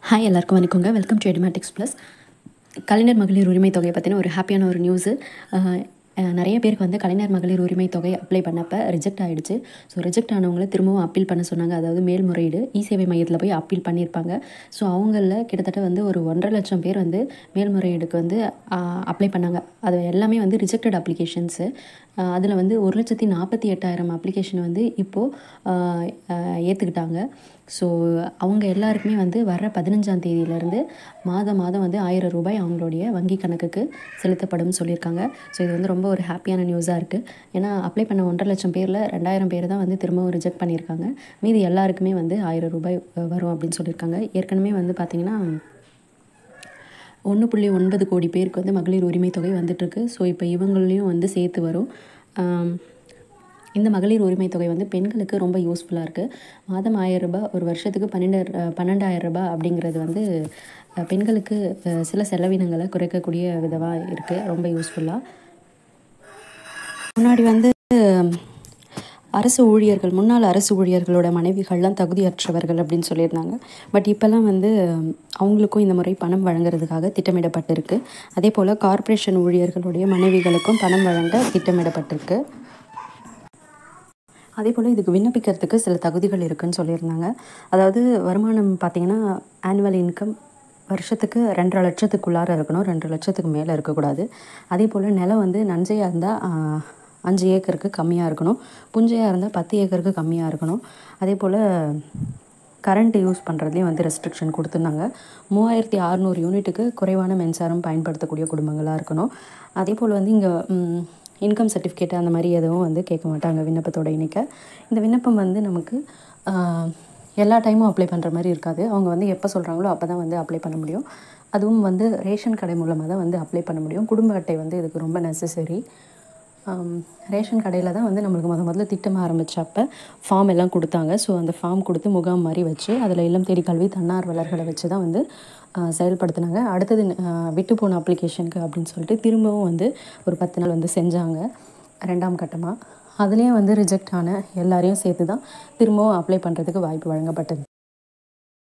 hi எல்லாருக்கும் வணக்கங்க welcome to எடிமேட்டிக்ஸ் ப்ளஸ் கலைஞர் மகளிர் உரிமை தொகையை பற்றின ஒரு ஹாப்பியான ஒரு நியூஸு நிறைய பேருக்கு வந்து கலைஞர் மகளிர் உரிமை தொகை அப்ளை பண்ணப்போ ரிஜெக்ட் ஆகிடுச்சு ஸோ ரிஜெக்ட் ஆனவங்கள திரும்பவும் அப்பீல் பண்ண சொன்னாங்க அதாவது மேல்முறையீடு இ சேவை மையத்தில் போய் அப்பீல் பண்ணியிருப்பாங்க ஸோ அவங்களில் கிட்டத்தட்ட வந்து ஒரு ஒன்றரை லட்சம் பேர் வந்து மேல்முறையீடுக்கு வந்து அப்ளை பண்ணாங்க அது எல்லாமே வந்து ரிஜெக்டட் அப்ளிகேஷன்ஸு அதில் வந்து ஒரு லட்சத்தி நாற்பத்தி எட்டாயிரம் அப்ளிகேஷன் வந்து இப்போது ஏற்றுக்கிட்டாங்க ஸோ அவங்க எல்லாருக்குமே வந்து வர பதினஞ்சாம் தேதியிலேருந்து மாதம் மாதம் வந்து ஆயிரம் ரூபாய் அவங்களுடைய வங்கி கணக்குக்கு செலுத்தப்படும் சொல்லியிருக்காங்க ஸோ இது வந்து ரொம்ப ஒரு ஹாப்பியான நியூஸாக இருக்குது ஏன்னா அப்ளை பண்ண ஒன்றரை லட்சம் பேரில் ரெண்டாயிரம் பேர் தான் வந்து திரும்பவும் ரிஜெக்ட் பண்ணியிருக்காங்க மீதி எல்லாருக்குமே வந்து ஆயிரம் ரூபாய் வரும் அப்படின்னு சொல்லியிருக்காங்க ஏற்கனவே வந்து பார்த்திங்கன்னா ஒன்று புள்ளி ஒன்பது கோடி பேருக்கு வந்து மகளிர் உரிமை தொகை வந்துட்டுருக்கு ஸோ இப்போ இவங்களையும் வந்து சேர்த்து வரும் இந்த மகளிர் உரிமை தொகை வந்து பெண்களுக்கு ரொம்ப யூஸ்ஃபுல்லாக இருக்குது மாதம் ஆயிரம் ரூபாய் ஒரு வருஷத்துக்கு பன்னெண்டு பன்னெண்டாயிரம் ரூபாய் அப்படிங்கிறது வந்து பெண்களுக்கு சில செலவினங்களை குறைக்கக்கூடிய விதமாக இருக்குது ரொம்ப யூஸ்ஃபுல்லாக முன்னாடி வந்து அரசு ஊழியர்கள் முன்னாள் அரசு ஊழியர்களோட மனைவிகள்லாம் தகுதியற்றவர்கள் அப்படின்னு சொல்லியிருந்தாங்க பட் இப்போல்லாம் வந்து அவங்களுக்கும் இந்த முறை பணம் வழங்குறதுக்காக திட்டமிடப்பட்டிருக்கு அதே போல் கார்ப்பரேஷன் ஊழியர்களுடைய மனைவிகளுக்கும் பணம் வழங்க திட்டமிடப்பட்டிருக்கு அதே போல் இதுக்கு விண்ணப்பிக்கிறதுக்கு சில தகுதிகள் இருக்குதுன்னு சொல்லியிருந்தாங்க அதாவது வருமானம் பார்த்திங்கன்னா ஆனுவல் இன்கம் வருஷத்துக்கு ரெண்டரை லட்சத்துக்குள்ளார இருக்கணும் ரெண்டரை லட்சத்துக்கு மேலே இருக்கக்கூடாது அதே போல் நிலம் வந்து நஞ்சையாக இருந்தால் அஞ்சு ஏக்கருக்கு கம்மியாக இருக்கணும் புஞ்சையாக இருந்தால் பத்து ஏக்கருக்கு கம்மியாக இருக்கணும் அதே போல் கரண்ட் யூஸ் பண்ணுறதுலேயும் வந்து ரெஸ்ட்ரிக்ஷன் கொடுத்துருந்தாங்க மூவாயிரத்தி அறநூறு யூனிட்டுக்கு குறைவான மின்சாரம் பயன்படுத்தக்கூடிய குடும்பங்களாக இருக்கணும் அதே போல் வந்து இங்கே இன்கம் சர்டிஃபிகேட் அந்த மாதிரி எதுவும் வந்து கேட்க மாட்டாங்க விண்ணப்பத்தோட இணைக்க இந்த விண்ணப்பம் வந்து நமக்கு எல்லா டைமும் அப்ளை பண்ணுற மாதிரி இருக்காது அவங்க வந்து எப்போ சொல்கிறாங்களோ அப்போ தான் வந்து அப்ளை பண்ண முடியும் அதுவும் வந்து ரேஷன் கடை மூலமாக தான் வந்து அப்ளை பண்ண முடியும் குடும்ப அட்டை வந்து இதுக்கு ரொம்ப நெசசரி ரேஷன் கடையில் தான் வந்து நம்மளுக்கு முத முதல்ல திட்டம் ஆரம்பித்தப்ப ஃபார்ம் எல்லாம் கொடுத்தாங்க ஸோ அந்த ஃபார்ம் கொடுத்து முகாம் மாதிரி வச்சு அதில் இல்லம் தேடி கல்வி தன்னார்வலர்களை வச்சு தான் வந்து செயல்படுத்தினாங்க அடுத்தது விட்டு போன அப்ளிகேஷனுக்கு அப்படின்னு சொல்லிட்டு திரும்பவும் வந்து ஒரு பத்து நாள் வந்து செஞ்சாங்க ரெண்டாம் கட்டமாக அதுலேயும் வந்து ரிஜெக்ட் ஆன எல்லாரையும் சேர்த்து தான் திரும்பவும் அப்ளை பண்ணுறதுக்கு வாய்ப்பு வழங்கப்பட்டது